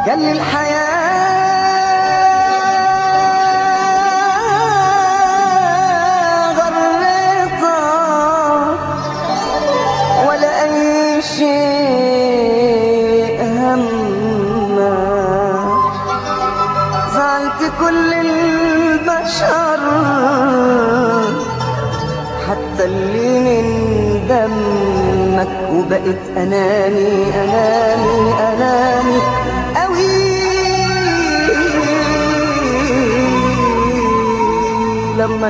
قال لي الحياة غريطة ولا أي شيء همه زعلت كل البشر حتى اللي من دمك وبقيت أناني أناني أناني أوي لما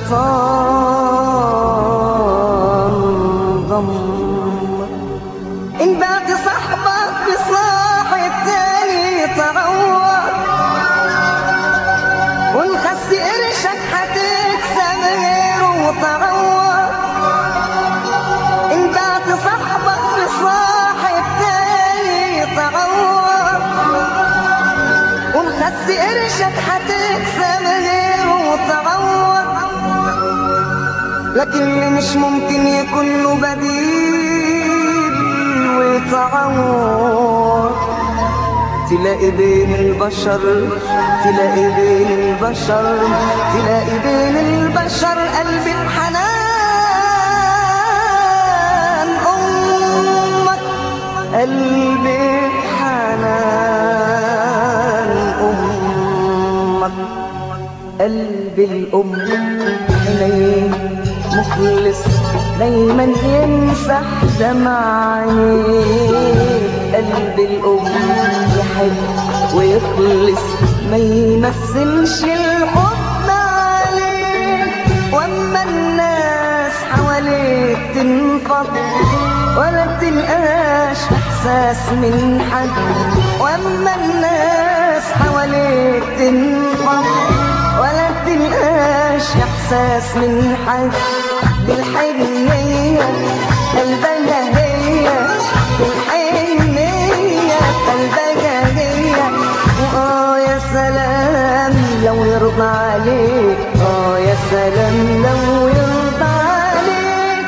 الشيطان ضمك إن بعد صاحبك بصاحب تاني تعوض ونخس قرشك هتكسب غيره وتعوض إن بعد صاحبك بصاحب تاني تعوض ونخس قرشك هتكسب غيره وتعوض لكن اللي مش ممكن يكون له بديل ويتعوض تلاقي بين البشر تلاقي بين البشر تلاقي بين البشر قلب الحنان أمك قلب الحنان أمك قلب الأم حنين مخلص دايما يمسح دمع عينيه قلب الأم يحب ويخلص ما يمثلش الحب عليه واما الناس حواليك تنفض ولا بتلقاش احساس من حد واما الناس حواليك تنفض ولا بتلقاش احساس من حد بالحنية قلبها هي بالحنية قلبها هي وآه يا سلام لو يرضى عليك آه يا سلام لو يرضى عليك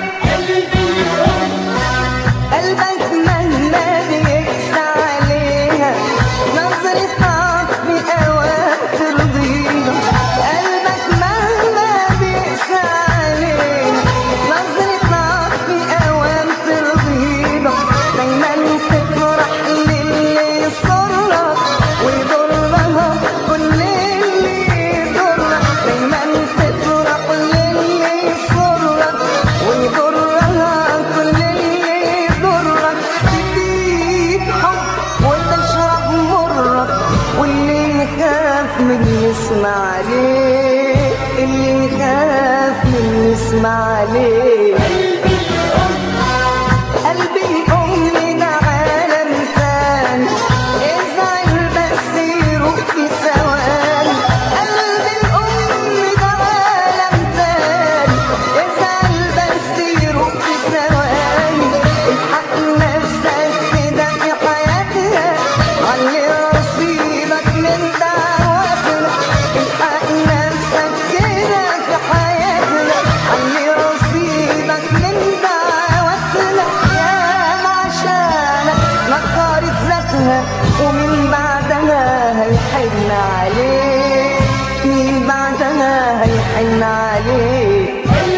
قلبك مهما بيقسى عليها نظرة عطف أوام ترضيها قلبك مهما بيقسى عليها نظرة عطف أوام ترضيها دايما تفرح للي يسرك ويضرها كل اللي يضرك دايما تفرح للي يسرك ويضرها كل اللي يضرك تديك حب وتشرب مرك واللي يخاف من يسمع عليه اللي يخاف من يسمع عليه قلبي الأم ده عالم ثاني ازعل بس يروح في ثواني قلبي الأم ده عالم ثاني ازعل بس يروح في ثواني الحق نفسك كده في حياتها علي رصيدك من دعواتنا الحق نفسك كده في حياتنا علي رصيدك من دعواتنا يا عشانك نكرت ذاتها ومن بعدها هيحن عليك من بعدها هيحن عليك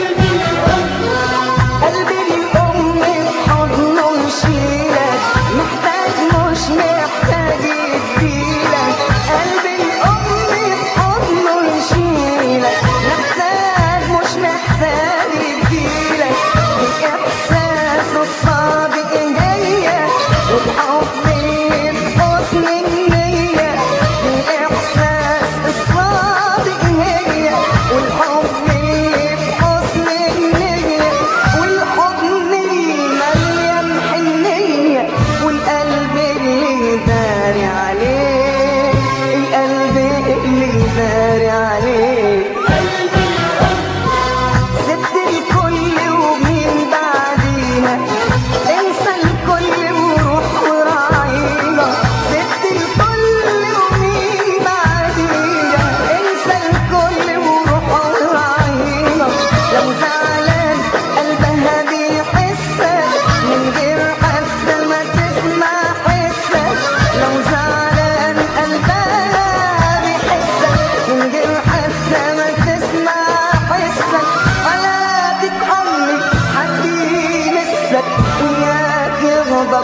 قلبي الأم في حضنه يشيلك محتاج مش محتاج يديلك قلبي الأم في حضنه يشيلك محتاج مش محتاج يديلك بإحساس الصادق هي وبحب بحسن النية بإحساس الصادق هي والحب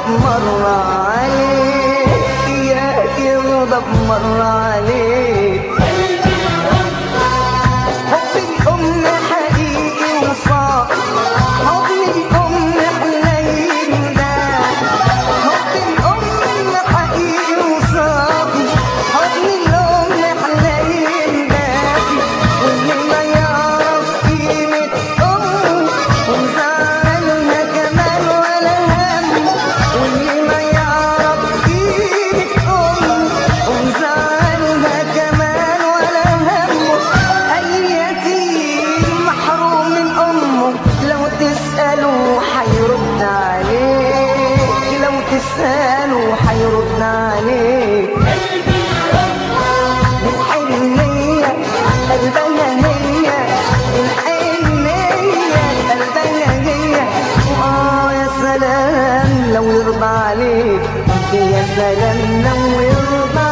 مرة عليك إياك يغضب مرة عليك حب الأم حقيقي وصعب حضن الأم حنين ده حب الأم حقيقي وصعب حضن الأم حنين دافي واللي ما يعرف قيمة أمه ومزعلها كمان ولا هم واللي ما يعرف قيمة أمه ومزعلها كمان ولا همه أي يتيم محروم من أمه لو تسأله حيرد عليك لو تسأله حيرد عليك الحنية قلبها هي الحنية قلبها هي آه يا سلام لو يرضى عليك يا سلام لو يرضى